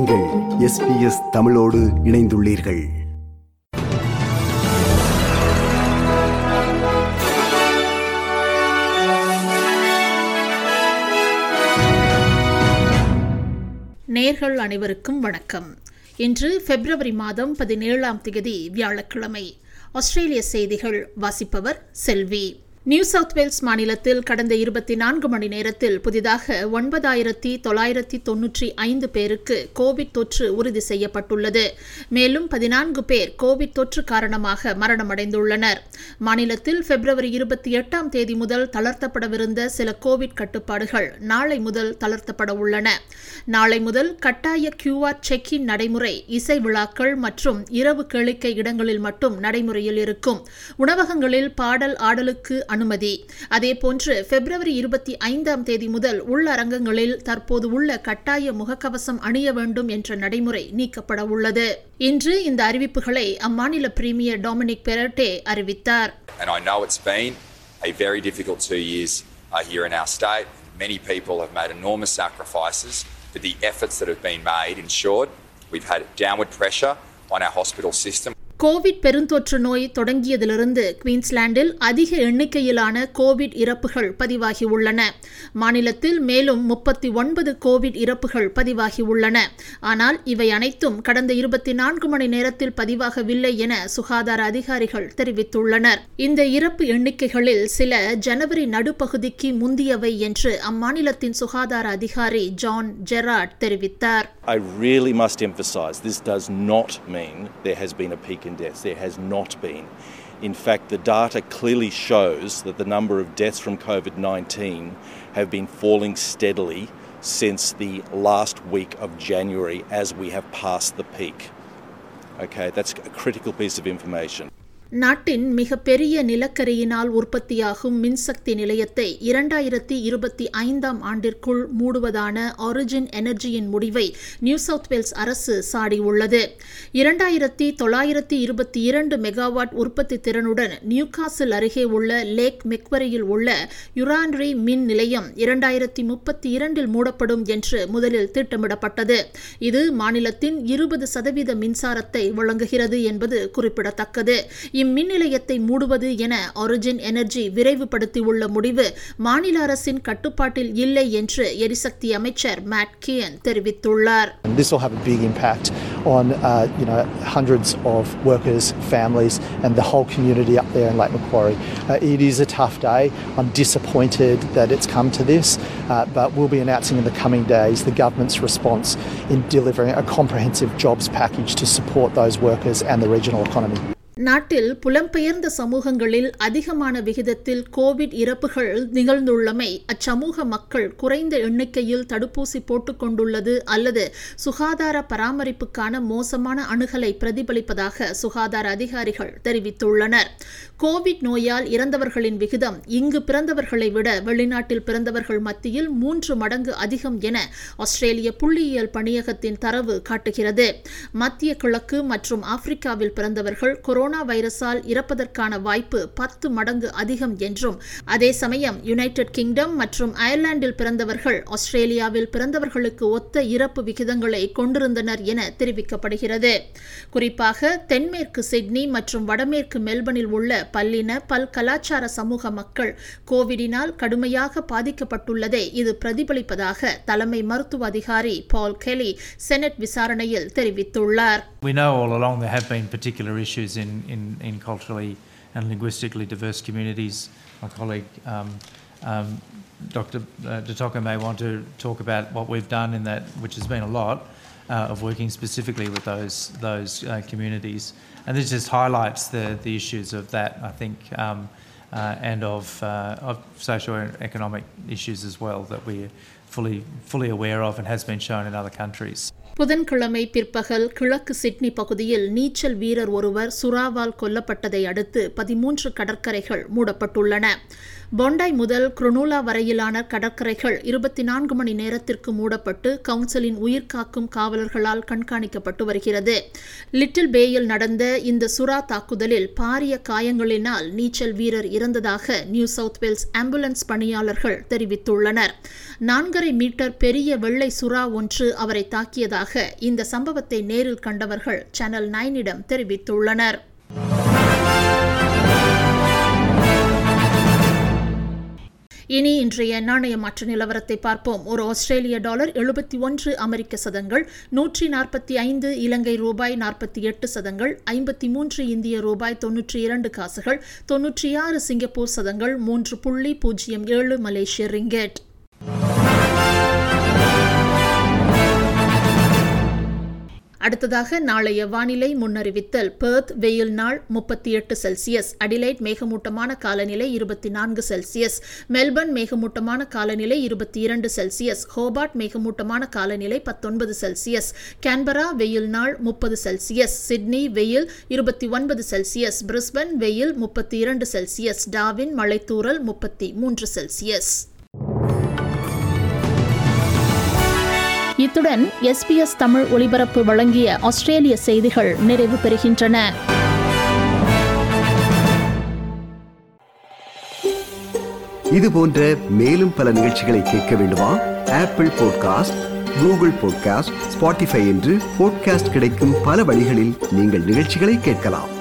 நீங்கள் எஸ்பிஎஸ் தமிழோடு இணைந்துள்ளீர்கள் நேர்கள் அனைவருக்கும் வணக்கம் இன்று பிப்ரவரி மாதம் பதினேழாம் தேதி வியாழக்கிழமை ஆஸ்திரேலிய செய்திகள் வாசிப்பவர் செல்வி நியூ சவுத் வேல்ஸ் மாநிலத்தில் கடந்த இருபத்தி நான்கு மணி நேரத்தில் புதிதாக ஒன்பதாயிரத்தி தொள்ளாயிரத்தி தொன்னூற்றி ஐந்து பேருக்கு கோவிட் தொற்று உறுதி செய்யப்பட்டுள்ளது மேலும் பதினான்கு பேர் கோவிட் தொற்று காரணமாக மரணமடைந்துள்ளனர் மாநிலத்தில் பிப்ரவரி இருபத்தி எட்டாம் தேதி முதல் தளர்த்தப்படவிருந்த சில கோவிட் கட்டுப்பாடுகள் நாளை முதல் தளர்த்தப்பட உள்ளன நாளை முதல் கட்டாய கியூஆர் செக் இன் நடைமுறை இசை விழாக்கள் மற்றும் இரவு கேளிக்கை இடங்களில் மட்டும் நடைமுறையில் இருக்கும் உணவகங்களில் பாடல் ஆடலுக்கு அனுமதி அதேபோன்று பிப்ரவரி இருபத்தி ஐந்தாம் தேதி முதல் உள்ளரங்கங்களில் தற்போது உள்ள கட்டாய முகக்கவசம் அணிய வேண்டும் என்ற நடைமுறை நீக்கப்பட உள்ளது இன்று இந்த அறிவிப்புகளை அம்மாநில பிரீமியர் டாமினிக் பெரட்டே அறிவித்தார் And I know it's been a very difficult two years uh, here in our state. Many people have made enormous sacrifices, but the efforts that have been made ensured we've had downward pressure on our hospital system. Covid பெருந்தொற்று நோய் தொடங்கியதிலிருந்து குயின்ஸ்லாண்டில் அதிக எண்ணிக்கையிலான Covid இறப்புகள் பதிவாகியுள்ளன மாநிலத்தில் மேலும் முப்பத்தி ஒன்பது Covid இறப்புகள் பதிவாகியுள்ளன ஆனால் இவை அனைத்தும் கடந்த இருபத்தி நான்கு மணி நேரத்தில் பதிவாகவில்லை என சுகாதார அதிகாரிகள் தெரிவித்துள்ளனர் இந்த இறப்பு எண்ணிக்கைகளில் சில ஜனவரி நடுப்பகுதிக்கு முந்தியவை என்று அம்மாநிலத்தின் சுகாதார அதிகாரி ஜான் ஜெராட் தெரிவித்தார் I really must emphasise this does not mean there has been a peak in deaths. There has not been. In fact, the data clearly shows that the number of deaths from COVID 19 have been falling steadily since the last week of January as we have passed the peak. Okay, that's a critical piece of information. நாட்டின் மிகப்பெரிய நிலக்கரியினால் உற்பத்தியாகும் மின்சக்தி நிலையத்தை இரண்டாயிரத்தி இருபத்தி ஐந்தாம் ஆண்டிற்குள் மூடுவதான origin எனர்ஜியின் முடிவை new South Wales அரசு சாடியுள்ளது இரண்டாயிரத்தி தொள்ளாயிரத்தி இருபத்தி இரண்டு மெகாவாட் உற்பத்தி திறனுடன் நியூகாசில் அருகே உள்ள லேக் மெக்வரியில் உள்ள யுரான்ரி மின் நிலையம் இரண்டாயிரத்தி முப்பத்தி இரண்டில் மூடப்படும் என்று முதலில் திட்டமிடப்பட்டது இது மாநிலத்தின் இருபது சதவீத மின்சாரத்தை வழங்குகிறது என்பது குறிப்பிடத்தக்கது இம்மின் நிலையத்தை மூடுவது என ஒரிஜின் எனர்ஜி விரைவுபடுத்தியுள்ள முடிவு மாநில அரசின் கட்டுப்பாட்டில் இல்லை என்று எரிசக்தி அமைச்சர் மேட் கியன் தெரிவித்துள்ளார் And this will have a big impact on uh, you know hundreds of workers, families, and the whole community up there in Lake Macquarie. Uh, it is a tough day. I'm disappointed that it's come to this, uh, but we'll be announcing in the coming days the government's response in delivering a comprehensive jobs package to support those workers and the regional economy. நாட்டில் புலம்பெயர்ந்த சமூகங்களில் அதிகமான விகிதத்தில் Covid இறப்புகள் நிகழ்ந்துள்ளமை அச்சமூக மக்கள் குறைந்த எண்ணிக்கையில் தடுப்பூசி போட்டுக் கொண்டுள்ளது அல்லது சுகாதார பராமரிப்புக்கான மோசமான அணுகலை பிரதிபலிப்பதாக சுகாதார அதிகாரிகள் தெரிவித்துள்ளனர் கோவிட் நோயால் இறந்தவர்களின் விகிதம் இங்கு பிறந்தவர்களை விட வெளிநாட்டில் பிறந்தவர்கள் மத்தியில் மூன்று மடங்கு அதிகம் என ஆஸ்திரேலிய புள்ளியியல் பணியகத்தின் தரவு காட்டுகிறது மத்திய கிழக்கு மற்றும் ஆப்பிரிக்காவில் பிறந்தவர்கள் கொரோனா வைரஸால் இறப்பதற்கான வாய்ப்பு பத்து மடங்கு அதிகம் என்றும் அதே சமயம் யுனைடெட் கிங்டம் மற்றும் அயர்லாந்தில் பிறந்தவர்கள் ஆஸ்திரேலியாவில் பிறந்தவர்களுக்கு ஒத்த இறப்பு விகிதங்களை கொண்டிருந்தனர் என தெரிவிக்கப்படுகிறது குறிப்பாக தென்மேற்கு சிட்னி மற்றும் வடமேற்கு மெல்பனில் உள்ள பல்லின பல் கலாச்சார சமூக மக்கள் கோவிடினால் கடுமையாக பாதிக்கப்பட்டுள்ளதை இது பிரதிபலிப்பதாக தலைமை மருத்துவ அதிகாரி பால் கெலி செனட் விசாரணையில் தெரிவித்துள்ளார் We know all along there have been particular issues in, in, in culturally and linguistically diverse communities. My colleague um, um, Dr. Uh, Datoka may want to talk about what we've done in that, which has been a lot, uh, of working specifically with those those uh, communities. And this just highlights the, the issues of that, I think, um, uh, and of, uh, of socio-economic issues as well that we're fully, fully aware of and has been shown in other countries. புதன்கிழமை பிற்பகல் கிழக்கு Sydney பகுதியில் நீச்சல் வீரர் ஒருவர் சுறாவால் கொல்லப்பட்டதை அடுத்து பதிமூன்று கடற்கரைகள் மூடப்பட்டுள்ளன பொண்டாய் முதல் குரோனூலா வரையிலான கடற்கரைகள் இருபத்தி நான்கு மணி நேரத்திற்கு மூடப்பட்டு கவுன்சிலின் உயிர்காக்கும் காவலர்களால் கண்காணிக்கப்பட்டு வருகிறது லிட்டில் பேயில் நடந்த இந்த சுறா தாக்குதலில் பாரிய காயங்களினால் நீச்சல் வீரர் இறந்ததாக நியூ சவுத் வேல்ஸ் ஆம்புலன்ஸ் பணியாளர்கள் தெரிவித்துள்ளனர் நான்கரை ஒன்றரை மீட்டர் பெரிய வெள்ளை சுறா ஒன்று அவரை தாக்கியதாக இந்த சம்பவத்தை நேரில் கண்டவர்கள் சேனல் நைனிடம் தெரிவித்துள்ளனர் இனி இன்றைய நாணய மாற்று நிலவரத்தை பார்ப்போம் ஒரு ஆஸ்திரேலிய டாலர் எழுபத்தி ஒன்று அமெரிக்க சதங்கள் நூற்றி நாற்பத்தி ஐந்து இலங்கை ரூபாய் நாற்பத்தி எட்டு சதங்கள் ஐம்பத்தி மூன்று இந்திய ரூபாய் தொன்னூற்றி இரண்டு காசுகள் தொன்னூற்றி ஆறு சிங்கப்பூர் சதங்கள் மூன்று புள்ளி பூஜ்ஜியம் ஏழு மலேசிய ரிங்கெட் அடுத்ததாக நாளைய வானிலை முன்னறிவித்தல் பெர்த் வெயில் நாள் முப்பத்தி எட்டு செல்சியஸ் அடிலைட் மேகமூட்டமான காலநிலை இருபத்தி நான்கு செல்சியஸ் மெல்பர்ன் மேகமூட்டமான காலநிலை இருபத்தி இரண்டு செல்சியஸ் ஹோபார்ட் மேகமூட்டமான காலநிலை பத்தொன்பது செல்சியஸ் கேன்பரா வெயில் நாள் முப்பது செல்சியஸ் சிட்னி வெயில் இருபத்தி ஒன்பது செல்சியஸ் பிரிஸ்பன் வெயில் முப்பத்தி இரண்டு செல்சியஸ் டாவின் மழைத்தூறல் முப்பத்தி மூன்று செல்சியஸ் இத்துடன் எஸ்பிஎஸ் தமிழ் ஒலிபரப்பு வழங்கிய ஆஸ்திரேலிய செய்திகள் நிறைவு பெறுகின்றன இது போன்ற மேலும் பல நிகழ்ச்சிகளை கேட்க வேண்டுமா Apple podcast Google podcast Spotify என்று பாட்காஸ்ட் கிடைக்கும் பல வழிகளில் நீங்கள் நிகழ்ச்சிகளை கேட்கலாம்